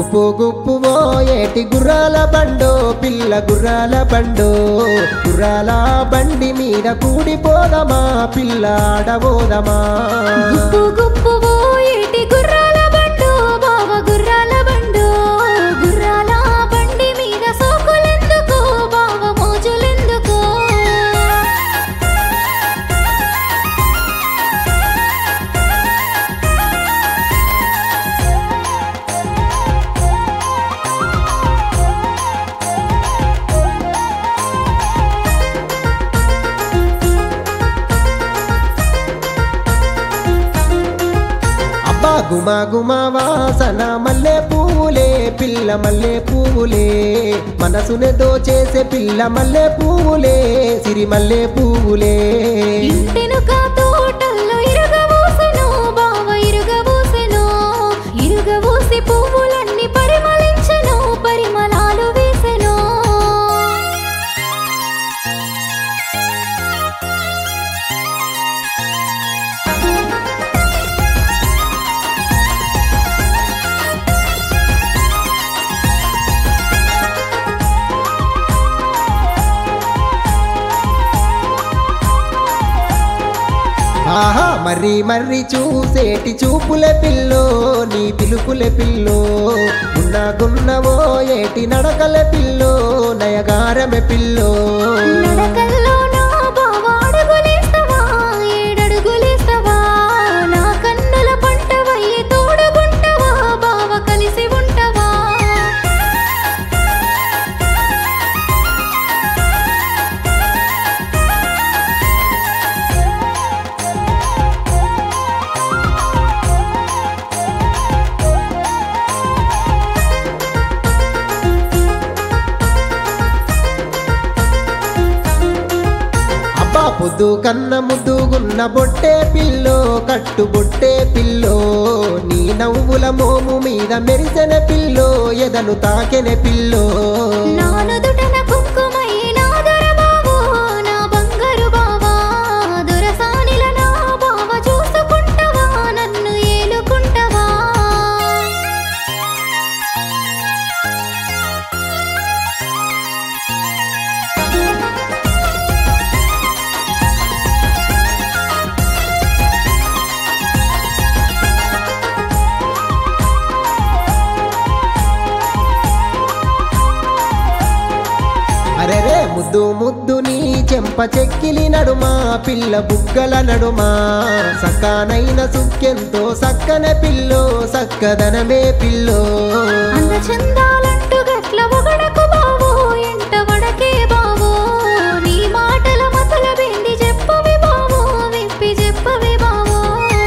గుప్పు గుప్పు ఏటి గుర్రాల బండో పిల్ల గుర్రాల బండో గుర్రాల బండి మీద కూడిపోదమా పిల్ల ఆడబోదమా గుప్పు గుప్పు ఏటి గుర్రాల బండు బావ గుర్రాల బండు గుర్రాల బండి మీద సోకులెందుకు బావ మోజులెందుకు అబ్బా గుమా గుమా వాసన మల్లె పువ్వులే పిల్ల మల్లె పువ్వులే మనసుని దోచేసే పిల్ల మల్లె పువ్వులే సిరి మల్లె పువ్వులే ఇంటెనుక తోటల్లో ఇరుగబోసెను బావ ఇరుగబోసెను ఇరుగబోసి పువ్వులన్నీ పరిమళించెను పరిమళాలు వేసెను ఆహా మర్రి మర్రి చూసేటి చూపుల పిల్లో నీ పిలుపుల పిల్లో గున్న గున్నవో ఏటి నడకల పిల్లో నయగారమె పిల్లో నడకల్లో నా బావ అడుగులేస్తావా ఏడడుగులేస్తావా నా కన్నుల పంటవయ్యి తోడుగుంటవా బావ కలిసి ఉంటావా అబ్బా పొద్దు కన్న ముద్దుగున్న బొట్టే పిల్లో కట్టు బొట్టే పిల్లో నీ నవ్వుల మోము మీద మెరిసెన పిల్లో ఎదను తాకెన పిల్లో నా నుదుటన కుంకుమయ్యి నా దొర బావో నా బంగారు బావా దొరసానిల నా బావ చూసుకుంటవా నన్ను ఏలుకుంటవా అరెరే ముద్దు ముద్దు నీ చెంప చెక్కిలి నడుమా పిల్ల బుగ్గల నడుమా సకానైన సుక్కెంతో సక్కన పిల్లో సక్కదనమే పిల్లో అంద చందాలంటూ గట్ల ఒగడకు బావో ఎంట వడకే బావో నీ మాటల మతల బెండి చెప్పవి బావో విప్పి చెప్పవి బావో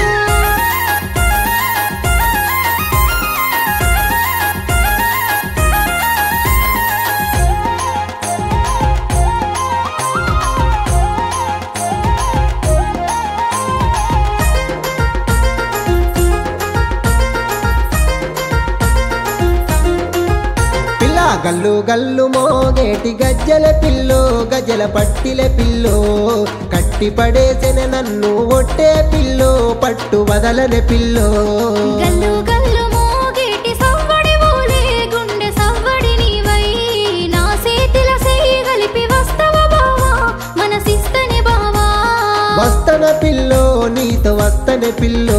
పిల్ల గల్లు గల్లు మోగేటి గజ్జల పిల్లో గజల పట్టిల పిల్లో కట్టి పడేసిన నన్ను ఒట్టే పిల్లో పట్టు వదలనే పిల్లో గల్లు గల్లు మోగేటి సవ్వడి ఓలే గుండె సవ్వడి నీవై నా చేతిల చేయి కలిపి వస్తవ బావా మనసిస్తని బావా వస్తన పిల్లో నీతో వస్తనే పిల్లో